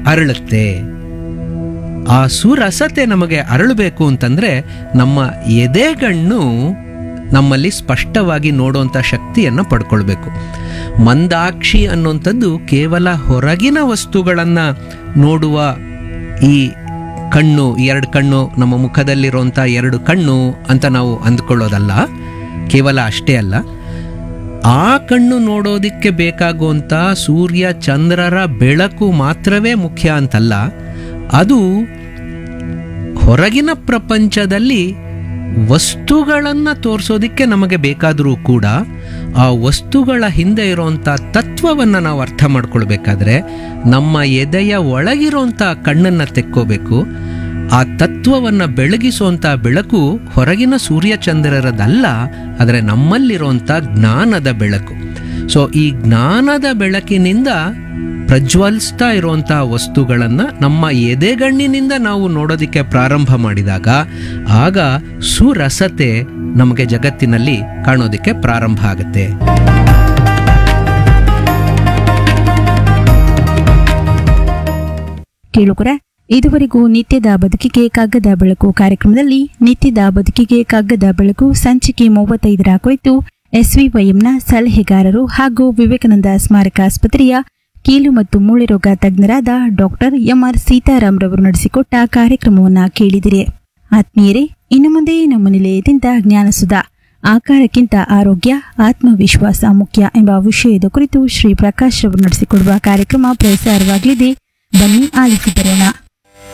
ಅರಳುತ್ತೆ ಆ ಸುರಸತೆ ನಮಗೆ ಅರಳಬೇಕು ಅಂತಂದ್ರೆ ನಮ್ಮ ಎದೆಗಣ್ಣು ನಮ್ಮಲ್ಲಿ ಸ್ಪಷ್ಟವಾಗಿ ನೋಡುವಂಥ ಶಕ್ತಿಯನ್ನು ಪಡ್ಕೊಳ್ಬೇಕು ಮಂದಾಕ್ಷಿ ಅನ್ನುವಂಥದ್ದು ಕೇವಲ ಹೊರಗಿನ ವಸ್ತುಗಳನ್ನು ನೋಡುವ ಈ ಕಣ್ಣು ಎರಡು ಕಣ್ಣು ನಮ್ಮ ಮುಖದಲ್ಲಿರುವಂಥ ಎರಡು ಕಣ್ಣು ಅಂತ ನಾವು ಅಂದ್ಕೊಳ್ಳೋದಲ್ಲ ಕೇವಲ ಅಷ್ಟೇ ಅಲ್ಲ ಆ ಕಣ್ಣು ನೋಡೋದಕ್ಕೆ ಬೇಕಾಗುವಂಥ ಸೂರ್ಯ ಚಂದ್ರರ ಬೆಳಕು ಮಾತ್ರವೇ ಮುಖ್ಯ ಅಂತಲ್ಲ ಅದು ಹೊರಗಿನ ಪ್ರಪಂಚದಲ್ಲಿ ವಸ್ತುಗಳನ್ನು ತೋರಿಸೋದಕ್ಕೆ ನಮಗೆ ಬೇಕಾದರೂ ಕೂಡ ಆ ವಸ್ತುಗಳ ಹಿಂದೆ ಇರುವಂಥ ತತ್ವವನ್ನು ನಾವು ಅರ್ಥ ಮಾಡ್ಕೊಳ್ಬೇಕಾದ್ರೆ ನಮ್ಮ ಎದೆಯ ಒಳಗಿರುವಂಥ ಕಣ್ಣನ್ನು ತೆಕ್ಕೋಬೇಕು ಆ ತತ್ವವನ್ನು ಬೆಳಗಿಸುವಂಥ ಬೆಳಕು ಹೊರಗಿನ ಸೂರ್ಯಚಂದ್ರರದಲ್ಲ ಆದರೆ ನಮ್ಮಲ್ಲಿರುವಂಥ ಜ್ಞಾನದ ಬೆಳಕು ಸೊ ಈ ಜ್ಞಾನದ ಬೆಳಕಿನಿಂದ ಪ್ರಜ್ವಲಿಸ್ತಾ ಇರುವಂಥ ವಸ್ತುಗಳನ್ನು ನಮ್ಮ ಎದೆಗಣ್ಣಿನಿಂದ ನಾವು ನೋಡೋದಕ್ಕೆ ಪ್ರಾರಂಭ ಮಾಡಿದಾಗ ಆಗ ಸುರಸತೆ ನಮಗೆ ಜಗತ್ತಿನಲ್ಲಿ ಕಾಣೋದಕ್ಕೆ ಪ್ರಾರಂಭ ಆಗುತ್ತೆ ಕೇಳುಗರ ಇದುವರೆಗೂ ನಿತ್ಯದ ಬದುಕಿಗೆ ಕಗ್ಗದ ಬೆಳಕು ಕಾರ್ಯಕ್ರಮದಲ್ಲಿ ನಿತ್ಯದ ಬದುಕಿಗೆ ಕಗ್ಗದ ಬೆಳಕು ಸಂಚಿಕೆ ಮೂವತ್ತೈದರ ಕುರಿತು ಎಸ್ವಿವೈಎಂನ ಸಲಹೆಗಾರರು ಹಾಗೂ ವಿವೇಕಾನಂದ ಸ್ಮಾರಕ ಆಸ್ಪತ್ರೆಯ ಕೀಲು ಮತ್ತು ಮೂಳೆ ರೋಗ ತಜ್ಞರಾದ ಡಾಕ್ಟರ್ ಎಂಆರ್ ಸೀತಾರಾಮ್ ರವರು ನಡೆಸಿಕೊಟ್ಟ ಕಾರ್ಯಕ್ರಮವನ್ನ ಕೇಳಿದಿರಿ ಆತ್ಮೀಯರೇ ಇನ್ನು ಮುಂದೆ ನಮ್ಮ ನಿಲಯದಿಂದ ಜ್ಞಾನಸುಧ ಆಕಾರಕ್ಕಿಂತ ಆರೋಗ್ಯ ಆತ್ಮವಿಶ್ವಾಸ ಮುಖ್ಯ ಎಂಬ ವಿಷಯದ ಕುರಿತು ಶ್ರೀ ಪ್ರಕಾಶ್ ರವರು ನಡೆಸಿಕೊಡುವ ಕಾರ್ಯಕ್ರಮ ಪ್ರಸಾರವಾಗಲಿದೆ ಬನ್ನಿ ಆಲಿಸಿ ಬರೋಣ